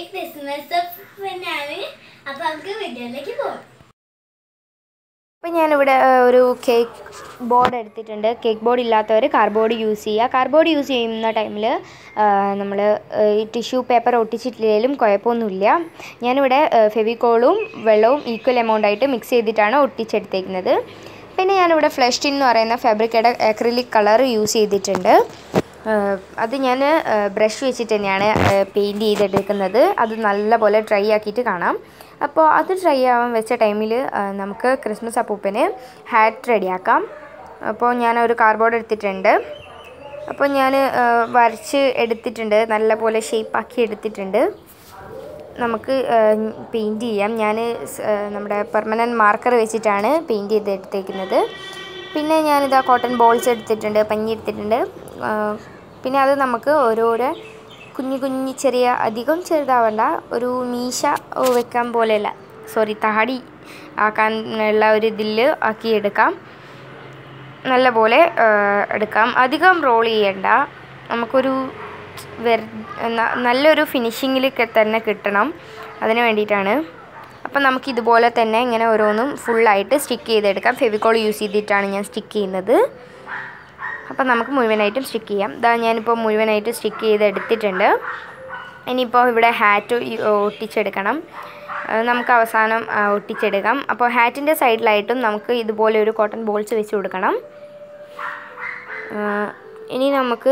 Christmas ആണ് അപ്പൊ നമുക്ക് വീഡിയോയിലേക്ക് പോകാം അപ്പം ഞാനിവിടെ ആ, ഒരു കേക്ക് ബോർഡ് എടുത്തിട്ടുണ്ട് കേക്ക് ബോർഡ് ഇല്ലാത്തവർ കാർഡ്ബോർഡ് യൂസ് ചെയ്യുക കാർഡ്ബോർഡ് യൂസ് ചെയ്യുന്ന ടൈമിൽ നമ്മൾ ഈ ടിഷ്യൂ പേപ്പർ ഒട്ടിച്ചിട്ടില്ലെങ്കിലും കുഴപ്പമൊന്നുമില്ല ഞാനിവിടെ ഫെവിക്കോളും വെള്ളവും ഈക്വൽ എമൗണ്ട് ആയിട്ട് മിക്സ് ചെയ്തിട്ടാണ് ഒട്ടിച്ചെടുത്തേക്കുന്നത് പിന്നെ ഞാനിവിടെ ഫ്ലഷ് ടിൻ എന്ന് പറയുന്ന ഫാബ്രിക്കയുടെ അക്രിലിക് കളർ യൂസ് ചെയ്തിട്ടുണ്ട് ആ, അത് ഞാൻ ബ്രഷ് വെച്ചിട്ട് തന്നെയാണ് പെയിൻറ് ചെയ്തെടുക്കുന്നത് അത് നല്ലപോലെ ഡ്രൈ ആക്കിയിട്ട് കാണാം അപ്പോൾ അത് ഡ്രൈ ആവാൻ വെച്ച ടൈമിൽ നമുക്ക് ക്രിസ്മസ് അപ്പൂപ്പന് ഹാറ്റ് റെഡിയാക്കാം അപ്പോൾ ഞാൻ ഒരു കാർഡ്ബോർഡ് എടുത്തിട്ടുണ്ട് അപ്പോൾ ഞാൻ വരച്ച് എടുത്തിട്ടുണ്ട് നല്ലപോലെ ഷേപ്പാക്കി എടുത്തിട്ടുണ്ട് നമുക്ക് പെയിൻറ് ചെയ്യാം ഞാൻ നമ്മുടെ പെർമനൻറ്റ് മാർക്കർ വെച്ചിട്ടാണ് പെയിൻറ് ചെയ്തെടുത്തേക്കുന്നത് പിന്നെ ഞാനിതാ കോട്ടൺ ബോൾസ് എടുത്തിട്ടുണ്ട് പഞ്ഞി എടുത്തിട്ടുണ്ട് ആ, പിന്നെ അത് നമുക്ക് ഓരോരോ കുഞ്ഞു കുഞ്ഞു ചെറിയ അധികം ചെറുതാവണ്ട ഒരു മീശ വെക്കാൻ പോലെയല്ല സോറി താടി ആക്കാൻ ഉള്ള ഒരു ഇതിൽ ആക്കി എടുക്കാം നല്ലപോലെ ആ, എടുക്കാം അധികം റോൾ ചെയ്യണ്ട നമുക്കൊരു വെർ ന- നല്ലൊരു ഫിനിഷിങ്ങിൽ തന്നെ കിട്ടണം അതിന് വേണ്ടിയിട്ടാണ് അപ്പം നമുക്ക് ഇതുപോലെ തന്നെ ഇങ്ങനെ ഓരോന്നും ഫുള്ളായിട്ട് സ്റ്റിക്ക് ചെയ്തെടുക്കാം ഫെവിക്കോൾ യൂസ് ചെയ്തിട്ടാണ് ഞാൻ സ്റ്റിക്ക് ചെയ്യുന്നത് അപ്പം നമുക്ക് മുഴുവനായിട്ടും സ്റ്റിക്ക് ചെയ്യാം ഇതാ ഞാനിപ്പോൾ മുഴുവനായിട്ട് സ്റ്റിക്ക് ചെയ്ത് എടുത്തിട്ടുണ്ട് ഇനിയിപ്പോൾ ഇവിടെ ഹാറ്റ് ഒട്ടിച്ചെടുക്കണം അത് നമുക്ക് അവസാനം ആ, ഒട്ടിച്ചെടുക്കാം അപ്പോൾ ഹാറ്റിൻ്റെ സൈഡിലായിട്ടും നമുക്ക് ഇതുപോലെ ഒരു കോട്ടൺ ബോൾസ് വെച്ച് കൊടുക്കണം ആ, ഇനി നമുക്ക്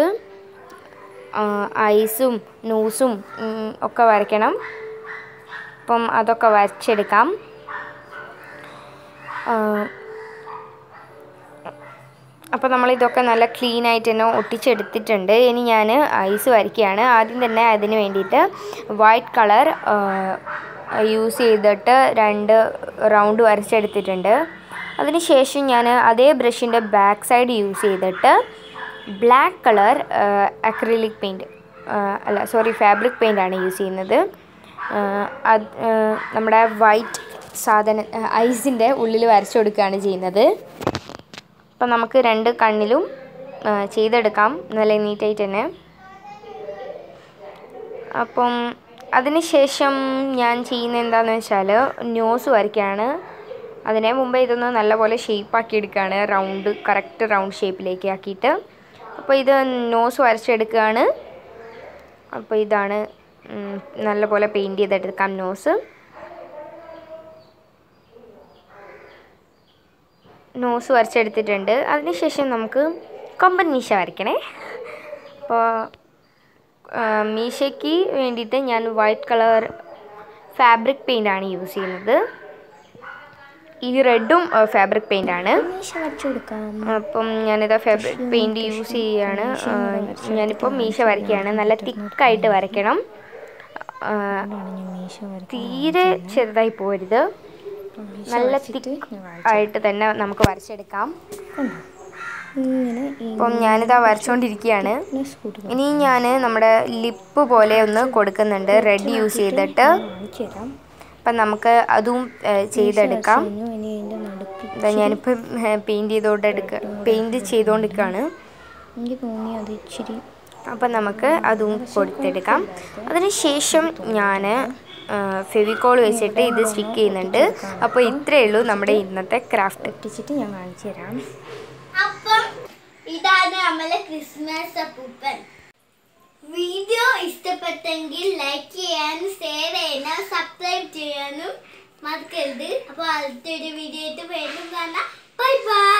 ഐസും നോസും ഉം, ഒക്കെ വരയ്ക്കണം അപ്പം അതൊക്കെ വരച്ചെടുക്കാം ആ, അപ്പോൾ നമ്മൾ ഇതൊക്കെ നല്ല ക്ലീൻ ആയിട്ട് തന്നെ ഒട്ടിച്ചെടുത്തിട്ടുണ്ട് ഇനി ഞാൻ ഐസ് വരയ്ക്കുകയാണ് ആദ്യം തന്നെ അതിന് വേണ്ടിയിട്ട് വൈറ്റ് കളർ യൂസ് ചെയ്തിട്ട് രണ്ട് റൗണ്ട് വരച്ചെടുത്തിട്ടുണ്ട് അതിനുശേഷം ഞാൻ അതേ ബ്രഷിൻ്റെ ബാക്ക് സൈഡ് യൂസ് ചെയ്തിട്ട് ബ്ലാക്ക് കളർ അക്രിലിക് പെയിൻറ്റ് അല്ല സോറി ഫാബ്രിക് പെയിൻ്റ് ആണ് യൂസ് ചെയ്യുന്നത് ആ, അത് ആ, നമ്മുടെ വൈറ്റ് സാധനം ഐസിൻ്റെ ഉള്ളിൽ വരച്ചു കൊടുക്കുകയാണ് ചെയ്യുന്നത് അപ്പം നമുക്ക് രണ്ട് കണ്ണിലും ആ, ചെയ്തെടുക്കാം നല്ല നീറ്റായിട്ട് തന്നെ അപ്പം അതിനുശേഷം ഞാൻ ചെയ്യുന്നത് എന്താണെന്ന് വെച്ചാൽ ന്യൂസ് വരയ്ക്കുകയാണ് അതിനെ മുമ്പേ ഇതൊന്ന് നല്ലപോലെ ഷേപ്പാക്കി എടുക്കുകയാണ് റൗണ്ട് കറക്റ്റ് റൗണ്ട് ഷേപ്പിലേക്ക് ആക്കിയിട്ട് അപ്പോൾ ഇത് നോസ് വരച്ചെടുക്കുകയാണ് അപ്പോൾ ഇതാണ് ഉം, നല്ലപോലെ പെയിൻറ് ചെയ്തെടുക്കാം നോസ് നോസ് വരച്ചെടുത്തിട്ടുണ്ട് അതിനുശേഷം നമുക്ക് കൊമ്പൻ മീശ വരയ്ക്കണേ അപ്പോൾ മീശയ്ക്ക് വേണ്ടിയിട്ട് ഞാൻ വൈറ്റ് കളർ ഫാബ്രിക് പെയിൻ്റാണ് യൂസ് ചെയ്യുന്നത് ഈ റെഡും ഫാബ്രിക് പെയിൻ്റാണ് മീശ വരച്ചു കൊടുക്കാം അപ്പം ഞാനിത് ഫാബ്രിക് പെയിൻറ് യൂസ് ചെയ്യുകയാണ് ആ, ഞാനിപ്പോൾ മീശ വരയ്ക്കുകയാണ് നല്ല തിക്കായിട്ട് വരയ്ക്കണം ആ, മീശ തീരെ ചെറുതായി പോരുത് നല്ല തിക്ക് ആയിട്ട് തന്നെ നമുക്ക് വരച്ചെടുക്കാം ഇങ്ങനെ അപ്പം ഞാനിതാ വരച്ചുകൊണ്ടിരിക്കുകയാണ് ഇനി ഞാൻ നമ്മുടെ ലിപ്പ് പോലെ ഒന്ന് കൊടുക്കുന്നുണ്ട് റെഡ് യൂസ് ചെയ്തിട്ട് കാണിച്ചു തരാം അപ്പം നമുക്ക് അതും ഏ, ചെയ്തെടുക്കാം ഇനി അതിൻ്റെ നടുക്ക് ഇതാ ഞാനിപ്പോൾ പെയിൻറ് ചെയ്തുകൊണ്ട് എടുക്കുക പെയിൻറ് ചെയ്തുകൊണ്ടിരിക്കുകയാണ് എനിക്ക് തോന്നി അത് ഇച്ചിരി അപ്പം നമുക്ക് അതും കൊടുത്തെടുക്കാം അതിനുശേഷം ഞാൻ ഫെവിക്കോൾ വെച്ചിട്ട് ഇത് സ്റ്റിക്ക് ചെയ്യുന്നുണ്ട് അപ്പോൾ ഇത്രയേ ഉള്ളൂ നമ്മുടെ ഇന്നത്തെ ക്രാഫ്റ്റ് ഒട്ടിച്ചിട്ട് ഞാൻ കാണിച്ചു തരാം അപ്പം ഇതാണ് നമ്മളെ ക്രിസ്മസ് അപ്പൂപ്പൻ വീഡിയോ ഇഷ്ടപ്പെട്ടെങ്കിൽ ലൈക്ക് ചെയ്യാനും ഷെയർ ചെയ്യാനും സബ്സ്ക്രൈബ് ചെയ്യാനും മറക്കരുത് അപ്പോൾ അടുത്തൊരു വീഡിയോ ആയിട്ട് വീണ്ടും കാണാം ബൈ ബൈ